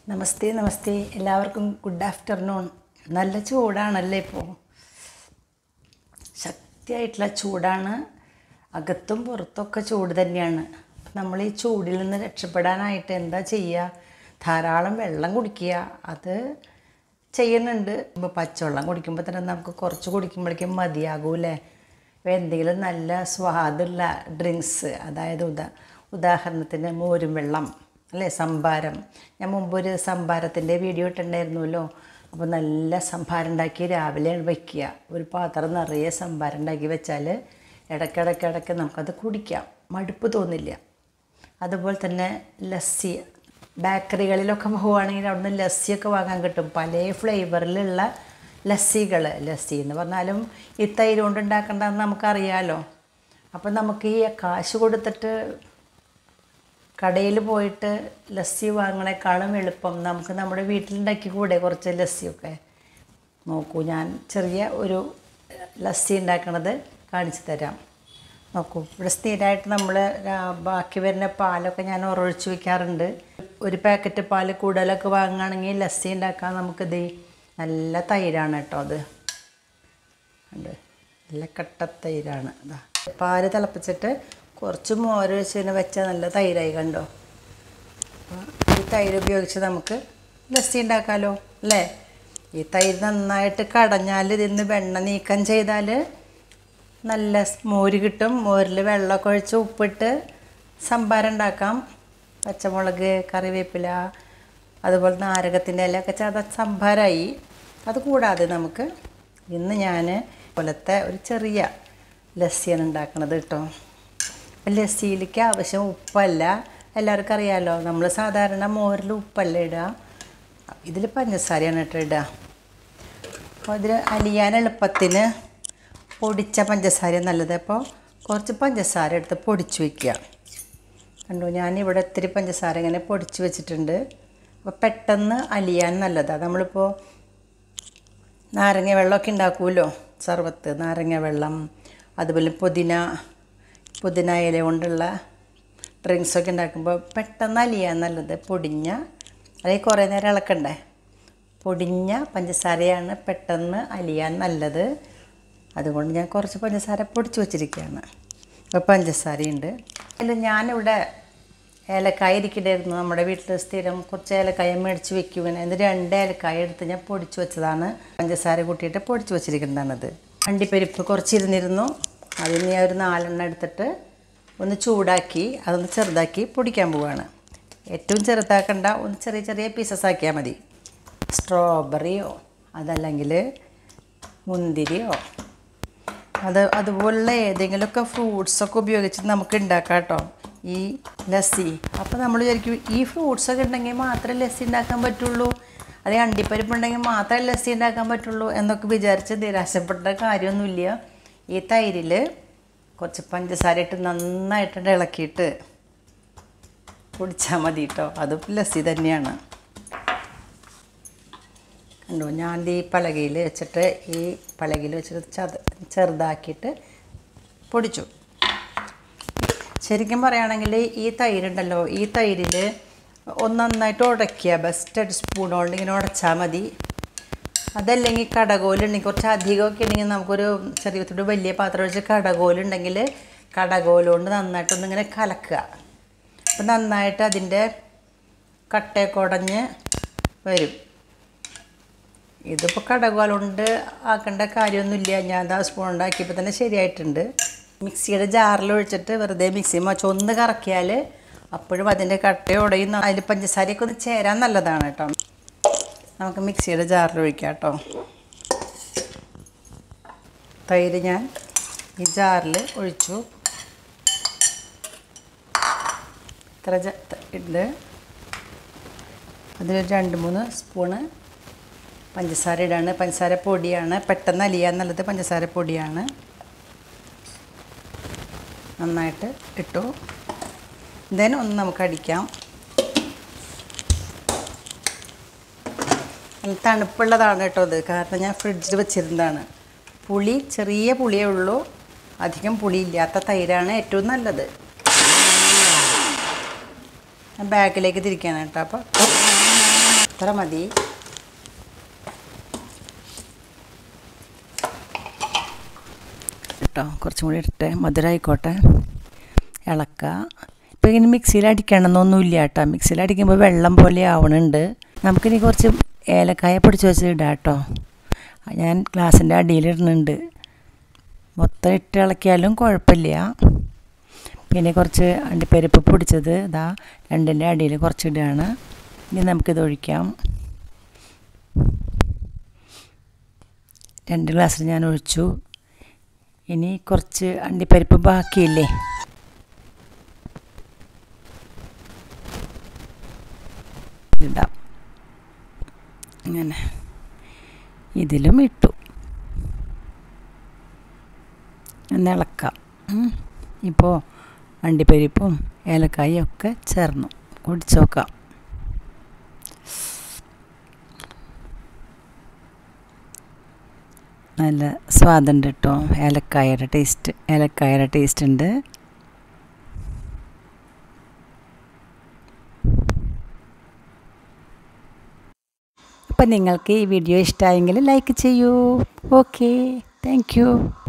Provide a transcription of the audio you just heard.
നമസ്തേ നമസ്തേ എല്ലാവർക്കും good afternoon നല്ല ചൂടാണല്ലേ ഇപ്പോൾ ശക്തിയായിട്ടുള്ള ചൂടാണ് അകത്തും പുറത്തൊക്കെ ചൂട് തന്നെയാണ് നമ്മൾ ഈ ചൂടിൽ നിന്ന് രക്ഷപ്പെടാനായിട്ട് എന്താ ചെയ്യുക ധാരാളം വെള്ളം കുടിക്കുക അത് ചെയ്യുന്നുണ്ട് ഇപ്പോൾ പച്ചവെള്ളം കുടിക്കുമ്പോൾ തന്നെ നമുക്ക് കുറച്ച് കുടിക്കുമ്പോഴേക്കും മതിയാകൂലേ ഇപ്പോൾ എന്തെങ്കിലും നല്ല സ്വാദുള്ള ഡ്രിങ്ക്സ് അതായത് ഉദാ ഉദാഹരണത്തിന് മോരും വെള്ളം അല്ലേ സംഭാരം ഞാൻ മുമ്പ് ഒരു സംഭാരത്തിൻ്റെ വീഡിയോ ഇട്ടിട്ടുണ്ടായിരുന്നല്ലോ അപ്പോൾ നല്ല സംഭാരം ഉണ്ടാക്കി രാവിലെ വയ്ക്കുക ഒരു പാത്രം നിറയെ സംഭാരം ഉണ്ടാക്കി വെച്ചാൽ ഇടയ്ക്കിടയ്ക്കിടയ്ക്ക് നമുക്കത് കുടിക്കാം മടുപ്പ് തോന്നില്ല അതുപോലെ തന്നെ ലസ്സി ബേക്കറികളിലൊക്കെ പോവുകയാണെങ്കിൽ അവിടുന്ന് ലസ്സിയൊക്കെ വാങ്ങാൻ കിട്ടും പല ഫ്ലേവറിലുള്ള ലസ്സികൾ ലസ്സി എന്ന് പറഞ്ഞാലും ഈ തൈര് കൊണ്ട് ഉണ്ടാക്കേണ്ടതെന്ന് നമുക്കറിയാലോ അപ്പം നമുക്ക് ഈ കാശ് കൊടുത്തിട്ട് കടയിൽ പോയിട്ട് ലസ്സി വാങ്ങണേക്കാളും എളുപ്പം നമുക്ക് നമ്മുടെ വീട്ടിലുണ്ടാക്കി കൂടെ കുറച്ച് ലസ്സിയൊക്കെ നോക്കൂ ഞാൻ ചെറിയ ഒരു ലസ്സി ഉണ്ടാക്കണത് കാണിച്ചു തരാം നോക്കൂ ഇവിടെ സ്ഥിരമായിട്ട് നമ്മൾ ബാക്കി വരുന്ന പാലൊക്കെ ഞാൻ ഉറൊഴിച്ച് വെക്കാറുണ്ട് ഒരു പാക്കറ്റ് പാൽ കൂടുതലൊക്കെ വാങ്ങുകയാണെങ്കിൽ ലസ്സി ഉണ്ടാക്കാൻ നമുക്കിത് നല്ല തൈരാണ് കേട്ടോ അത് ഉണ്ട് നല്ല കട്ടത്തൈരാണ് ഇതാ പാല് തിളപ്പിച്ചിട്ട് കുറച്ച് മോര് വെച്ചതിന് വെച്ചാൽ നല്ല തൈരായി കണ്ടോ അപ്പോൾ ഈ തൈര് ഉപയോഗിച്ച് നമുക്ക് ലസ്സി ഉണ്ടാക്കാമല്ലോ അല്ലേ ഈ തൈര് നന്നായിട്ട് കടഞ്ഞാൽ ഇതിന്ന് വെണ്ണ നീക്കം ചെയ്താൽ നല്ല മോര് കിട്ടും മോരിൽ വെള്ളമൊക്കെ ഒഴിച്ച് ഉപ്പിട്ട് സംഭാരം ഉണ്ടാക്കാം പച്ചമുളക് കറിവേപ്പില അതുപോലെ നാരകത്തിൻ്റെ ഇലയൊക്കെ ചത സംഭാരമായി അത് കൂടാതെ നമുക്ക് ഇന്ന് ഞാൻ പോലത്തെ ഒരു ചെറിയ ലസ്സിയാണ് ഉണ്ടാക്കണത് കേട്ടോ ലസ്സിയിലേക്ക് ആവശ്യം ഉപ്പല്ല എല്ലാവർക്കും അറിയാമല്ലോ നമ്മൾ സാധാരണ മോരിൽ ഉപ്പല്ല ഇടുക ഇതിൽ പഞ്ചസാരയാണ് കേട്ടോ ഇടുക അപ്പോൾ അതിൽ അലിയാൻ എളുപ്പത്തിന് പൊടിച്ച പഞ്ചസാര നല്ലത് അപ്പോൾ കുറച്ച് പഞ്ചസാര എടുത്ത് പൊടിച്ച് വയ്ക്കുക കണ്ടു ഞാനിവിടെ ഇത്തിരി പഞ്ചസാര ഇങ്ങനെ പൊടിച്ച് വെച്ചിട്ടുണ്ട് അപ്പോൾ പെട്ടെന്ന് അലിയാൻ നല്ലതാണ് നമ്മളിപ്പോൾ നാരങ്ങ വെള്ളമൊക്കെ ഉണ്ടാക്കുമല്ലോ സർവത്ത് നാരങ്ങ വെള്ളം അതുപോലെ പുതിന പുതിന ഇല കൊണ്ടുള്ള ഡ്രിങ്ക്സൊക്കെ ഉണ്ടാക്കുമ്പോൾ പെട്ടെന്ന് അലിയാൻ നല്ലത് പൊടിഞ്ഞ അല്ലെങ്കിൽ കുറേ നേരം ഇളക്കണ്ടേ പൊടിഞ്ഞ പഞ്ചസാരയാണ് പെട്ടെന്ന് അലിയാൻ നല്ലത് അതുകൊണ്ട് ഞാൻ കുറച്ച് പഞ്ചസാര പൊടിച്ച് വെച്ചിരിക്കുകയാണ് അപ്പോൾ പഞ്ചസാരയുണ്ട് അതിൽ ഞാനിവിടെ ഏലക്കായ ഇരിക്കണ്ടായിരുന്നു നമ്മുടെ വീട്ടിൽ സ്ഥിരം കുറച്ച് ഏലക്കായ മേടിച്ച് വെക്കും ഇങ്ങനെ എന്നിട്ട് രണ്ട് ഏലക്കായ എടുത്ത് ഞാൻ പൊടിച്ച് വെച്ചതാണ് പഞ്ചസാര കൂട്ടിയിട്ട് പൊടിച്ച് വെച്ചിരിക്കുന്നതാണത് അണ്ടിപ്പരിപ്പ് കുറച്ചിരുന്നിരുന്നു അതിന് ഞാൻ ഒരു നാലെണ്ണം എടുത്തിട്ട് ഒന്ന് ചൂടാക്കി അതൊന്ന് ചെറുതാക്കി പൊടിക്കാൻ പോവുകയാണ് ഏറ്റവും ചെറുതാക്കണ്ട ഒന്ന് ചെറിയ ചെറിയ പീസസ് ആക്കിയാൽ മതി സ്ട്രോബെറിയോ അതല്ലെങ്കിൽ മുന്തിരിയോ അത് അതുപോലുള്ള ഏതെങ്കിലുമൊക്കെ ഫ്രൂട്ട്സൊക്കെ ഉപയോഗിച്ച് നമുക്ക് ഉണ്ടാക്കാം കേട്ടോ ഈ ലസ്സി അപ്പോൾ നമ്മൾ വിചാരിക്കും ഈ ഫ്രൂട്ട്സൊക്കെ ഉണ്ടെങ്കിൽ മാത്രമേ ലസ്സി ഉണ്ടാക്കാൻ പറ്റുള്ളൂ അല്ലെങ്കിൽ അണ്ടിപ്പരിപ്പ് ഉണ്ടെങ്കിൽ മാത്രമേ ലസ്സി ഉണ്ടാക്കാൻ പറ്റുള്ളൂ എന്നൊക്കെ വിചാരിച്ച് നിരാശപ്പെട്ട കാര്യമൊന്നുമില്ല ഈ തൈരിൽ കുറച്ച് പഞ്ചസാര ഇട്ട് നന്നായിട്ട് ഇളക്കിയിട്ട് കുടിച്ചാൽ മതി കേട്ടോ അതും ലസ്സി തന്നെയാണ് കണ്ടോ ഞാൻ ഈ പലകയിൽ വെച്ചിട്ട് ഈ പലകയിൽ വെച്ചിട്ട് ചത ചെറുതാക്കിയിട്ട് പൊടിച്ചു ശരിക്കും പറയുകയാണെങ്കിൽ ഈ തൈരുണ്ടല്ലോ ഈ തൈരിൽ ഒന്ന് നന്നായിട്ട് ഉടയ്ക്കുക ബെസ്റ്റ് ഒരു സ്പൂൺ കൊണ്ട് ഇങ്ങനെ ഉടച്ചാൽ മതി അതല്ലെങ്കിൽ കടകോലുണ്ടെങ്കിൽ കുറച്ച് അധികമൊക്കെ ഉണ്ടെങ്കിൽ നമുക്കൊരു ചെറിയ ഒരു വലിയ പാത്രം വെച്ച് കടകോലുണ്ടെങ്കിൽ കടകോലുകൊണ്ട് നന്നായിട്ടൊന്ന് ഇങ്ങനെ കലക്കുക അപ്പം നന്നായിട്ട് അതിൻ്റെ കട്ടയൊക്കെ ഉടഞ്ഞ് വരും ഇതിപ്പോൾ കടകോലുകൊണ്ട് ആക്കേണ്ട കാര്യമൊന്നുമില്ല ഞാൻ അത് ആ സ്പൂൺ ഉണ്ടാക്കിയപ്പോൾ തന്നെ ശരിയായിട്ടുണ്ട് മിക്സിയുടെ ജാറിൽ ഒഴിച്ചിട്ട് വെറുതെ മിക്സി മച്ച ഒന്ന് കറക്കിയാൽ അപ്പോഴും അതിൻ്റെ കട്ടയോടെയും അതിൽ പഞ്ചസാരയൊക്കെ ഒന്ന് ചേരാൻ നല്ലതാണ് കേട്ടോ നമുക്ക് മിക്സിയുടെ ജാറിൽ ഒഴിക്കാം കേട്ടോ തൈര് ഞാൻ ഈ ജാറിൽ ഒഴിച്ചു ഇത്ര ഉണ്ട് അതിലൊരു രണ്ട് മൂന്ന് സ്പൂണ് പഞ്ചസാര ഇടാണ് പഞ്ചസാര പൊടിയാണ് പെട്ടെന്ന് അലിയാൻ നല്ലത് പഞ്ചസാര പൊടിയാണ് നന്നായിട്ട് ഇട്ടു ദെൻ ഒന്ന് നമുക്ക് അടിക്കാം നല്ല തണുപ്പുള്ളതാണ് കേട്ടോ ഇത് കാരണം ഞാൻ ഫ്രിഡ്ജിൽ വെച്ചിരുന്നതാണ് പുളി ചെറിയ പുളിയേ ഉള്ളൂ അധികം പുളിയില്ലാത്ത തൈരാണ് ഏറ്റവും നല്ലത് ഞാൻ ബാക്കിലേക്ക് തിരിക്കണം കേട്ടോ അപ്പോൾ ഇത്ര മതി കേട്ടോ കുറച്ചും കൂടി ഇട്ടിട്ട് മധുരമായിക്കോട്ടെ ഇളക്കുക ഇപ്പോൾ ഇങ്ങനെ മിക്സിയിൽ അടിക്കണമെന്നൊന്നുമില്ല കേട്ടോ മിക്സിയിൽ അടിക്കുമ്പോൾ വെള്ളം പോലെ ആവണുണ്ട് നമുക്കിനി കുറച്ച് ഏലക്കായ പൊടിച്ച് വെച്ച് ഇടാം കേട്ടോ ഞാൻ ഗ്ലാസിൻ്റെ അടിയിലിടുന്നുണ്ട് മൊത്തം ഇട്ട് ഇളക്കിയാലും കുഴപ്പമില്ല പിന്നെ കുറച്ച് അണ്ടിപ്പരിപ്പ് പൊടിച്ചത് ഇതാ രണ്ടിൻ്റെ അടിയിൽ കുറച്ച് ഇടുകയാണ് ഇനി നമുക്കിത് ഒഴിക്കാം രണ്ട് ഗ്ലാസ്സിൽ ഞാൻ ഒഴിച്ചു ഇനി കുറച്ച് അണ്ടിപ്പരിപ്പ് ബാക്കിയില്ലേ ഇടാം ഇങ്ങനെ ഇതിലും ഇട്ടു ഒന്ന് ഇളക്കാം ഇപ്പോൾ അണ്ടിപ്പരിപ്പും ഏലക്കായും ഒക്കെ ചേർന്നു കുടിച്ച് നോക്കാം നല്ല സ്വാദുണ്ട് കേട്ടോ ഏലക്കായയുടെ ടേസ്റ്റ് ഏലക്കായയുടെ ടേസ്റ്റ് ഉണ്ട് അപ്പം നിങ്ങൾക്ക് ഈ വീഡിയോ ഇഷ്ടമായെങ്കിൽ ലൈക്ക് ചെയ്യൂ ഓക്കെ താങ്ക് യു